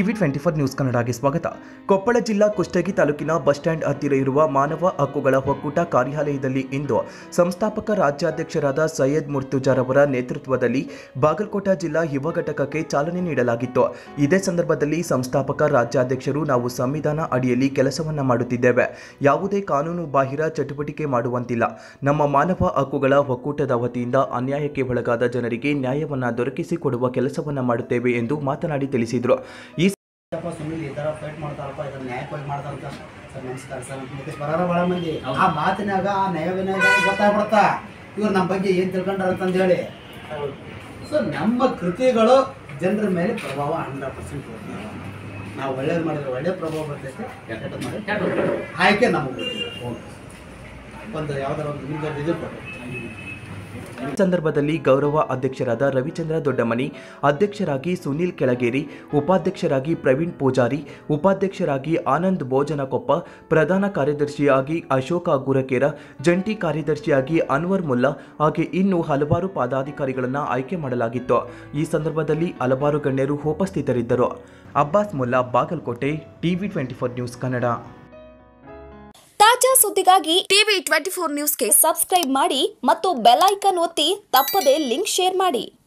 TV twenty four news ಕನ್ನಡಗೆ ಸ್ವಾಗತ ಕೊಪ್ಪಳ ಜಿಲ್ಲಾ ಕುಷ್ಟಗಿ ತಾಲೂಕಿನ ಬಸ್ ಸ್ಟ್ಯಾಂಡ್ ಹತ್ತಿರ ಇರುವ ಮಾನವ ಹಕ್ಕುಗಳ ಒಕ್ಕೂಟ ಕಾರ್ಯಾಲಯದಲ್ಲಿ ಇಂದು ಸಂಸ್ಥಾಪಕ ರಾಜ್ಯಾಧ್ಯಕ್ಷರಾದ ಸೈಯದ್ ಮುರ್ತುಜಾರ್ ಅವರ ನೇತೃತ್ವದಲ್ಲಿ ಬಾಗಲಕೋಟ ಜಿಲ್ಲಾ ಯುವ ಘಟಕಕ್ಕೆ ಚಾಲನೆ ನೀಡಲಾಗಿತ್ತು ಇದೇ ಸಂದರ್ಭದಲ್ಲಿ ಸಂಸ್ಥಾಪಕ ರಾಜ್ಯಾಧ್ಯಕ್ಷರು ನಾವು ಸಂವಿಧಾನ ಅಡಿಯಲ್ಲಿ ಕೆಲಸವನ್ನ ಮಾಡುತ್ತಿದ್ದೇವೆ ಯಾವುದೇ ಕಾನೂನು ಬಾಹಿರ ಚಟುವಟಿಕೆ ಮಾಡುವಂತಿಲ್ಲ ನಮ್ಮ ಮಾನವ ಹಕ್ಕುಗಳ ಒಕ್ಕೂಟದ ವತಿಯಿಂದ ಅನ್ಯಾಯಕ್ಕೆ ಒಳಗಾದ ಜನರಿಗೆ ನ್ಯಾಯವನ್ನ ದೊರಕಿಸಿಕೊಡುವ ಕೆಲಸವನ್ನ ಮಾಡುತ್ತೇವೆ ಎಂದು ಮಾತನಾಡಿ ತಿಳಿಸಿದರು ಈ ಯಪ್ಪ ಸುನಿಲ್ ಈ ಥರ ಫೈಟ್ ಮಾಡ್ತಾರಪ್ಪ ಇದನ್ನ ನ್ಯಾಯವಾಗಿ ಮಾಡ್ತಾರಂತ ಸರ್ ನಮಸ್ಕಾರ ಸರ್ ಮುಖೇಶ್ ಬರೋರ ಭಾಳ ಮಂದಿ ಆ ಮಾತಿನಾಗ ಆ ನ್ಯಾಯವಿನಾಗ ಗೊತ್ತಾಗ್ಬಿಡತ್ತ ಇವ್ರು ನಮ್ಮ ಬಗ್ಗೆ ಏನು ತಿಳ್ಕೊಂಡಾರ ಅಂತಂದು ಹೇಳಿ ಸೊ ನಮ್ಮ ಕೃತಿಗಳು ಜನರ ಮೇಲೆ ಪ್ರಭಾವ ಹಂಡ್ರೆಡ್ ಪರ್ಸೆಂಟ್ ನಾವು ಒಳ್ಳೇದು ಮಾಡಿದ್ರೆ ಒಳ್ಳೆ ಪ್ರಭಾವ ಬರ್ತೈತೆ ಕೆಟ್ಟದ್ದು ಮಾಡಿದ್ರೆ ಆಯ್ಕೆ ನಮಗೆ ಒಂದು ಯಾವ್ದಾರ ಒಂದು ನಿಮ್ಗೆ ಇದು ಕೊಟ್ಟು ಈ ಸಂದರ್ಭದಲ್ಲಿ ಗೌರವ ಅಧ್ಯಕ್ಷರಾದ ರವಿಚಂದ್ರ ದೊಡ್ಡಮನಿ ಅಧ್ಯಕ್ಷರಾಗಿ ಸುನೀಲ್ ಕೆಳಗೇರಿ ಉಪಾಧ್ಯಕ್ಷರಾಗಿ ಪ್ರವೀಣ್ ಪೂಜಾರಿ ಉಪಾಧ್ಯಕ್ಷರಾಗಿ ಆನಂದ್ ಭೋಜನಕೊಪ್ಪ ಪ್ರಧಾನ ಕಾರ್ಯದರ್ಶಿಯಾಗಿ ಅಶೋಕ ಗುರಕೇರ ಜಂಟಿ ಕಾರ್ಯದರ್ಶಿಯಾಗಿ ಅನ್ವರ್ ಮುಲ್ಲಾ ಹಾಗೆ ಇನ್ನು ಹಲವಾರು ಪದಾಧಿಕಾರಿಗಳನ್ನು ಆಯ್ಕೆ ಮಾಡಲಾಗಿತ್ತು ಈ ಸಂದರ್ಭದಲ್ಲಿ ಹಲವಾರು ಗಣ್ಯರು ಉಪಸ್ಥಿತರಿದ್ದರು Abbas Mulla Bagalkote TV twenty four news Kannada ತಾಜಾ ಸುದ್ದಿಗಾಗಿ ಟಿವಿ ಟ್ವೆಂಟಿ ಫೋರ್ ನ್ಯೂಸ್ಗೆ ಸಬ್ಸ್ಕ್ರೈಬ್ ಮಾಡಿ ಮತ್ತು ಬೆಲ್ ಐಕಾನ್ ಒತ್ತಿ ತಪ್ಪದೇ ಲಿಂಕ್ ಶೇರ್ ಮಾಡಿ